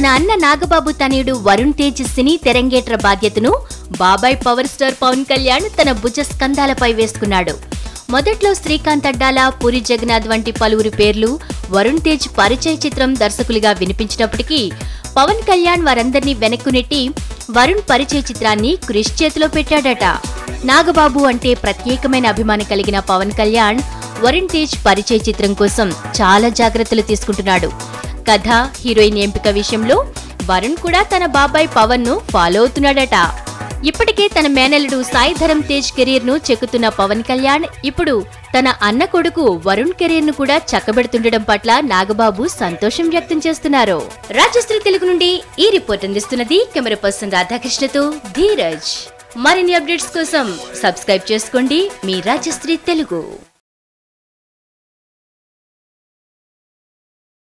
అన్న నాగబాబు తనయుడు వరుణ్ తేజ్ సినీ తెరంగేట్ర బాధ్యతను బాబాయ్ పవర్ స్టార్ పవన్ కళ్యాణ్ తన భుజ స్కంధాలపై వేసుకున్నాడు మొదట్లో శ్రీకాంత్ అడ్డాల పూరి జగన్నాథ్ వంటి పలువురి పేర్లు వరుణ్ తేజ్ పరిచయ చిత్రం దర్శకులుగా వినిపించినప్పటికీ పవన్ కళ్యాణ్ వారందరినీ వెనక్కు నెట్టి వరుణ్ పరిచయ చిత్రాన్ని క్రిష్ చేతిలో పెట్టాడట నాగబాబు అంటే ప్రత్యేకమైన అభిమానం కలిగిన పవన్ కళ్యాణ్ వరుణ్ తేజ్ పరిచయ చిత్రం కోసం చాలా జాగ్రత్తలు తీసుకుంటున్నాడు కథ హీరోయిన్ ఎంపిక విషయంలో వరుణ్ కూడా తన బాబాయ్ పవన్ ను ఫాలో అవుతున్నాడట ఇప్పటికే తన మేనల్లుడు సాయి ధరమ్ తేజ్ కెరీర్ ను చెక్కుతున్న పవన్ కళ్యాణ్ ఇప్పుడు తన అన్న కొడుకు వరుణ్ కెరీర్ ను కూడా చక్కబెడుతుండడం పట్ల నాగబాబు సంతోషం వ్యక్తం చేస్తున్నారు రాజశ్రీ తెలుగు నుండి ఈ రిపోర్ట్ అందిస్తున్నది కెమెరా పర్సన్ రాధాకృష్ణతో ధీరజ్ మరిన్ని అప్డేట్స్ కోసం సబ్స్క్రైబ్ చేసుకోండి మీ రాజశ్రీ తెలుగు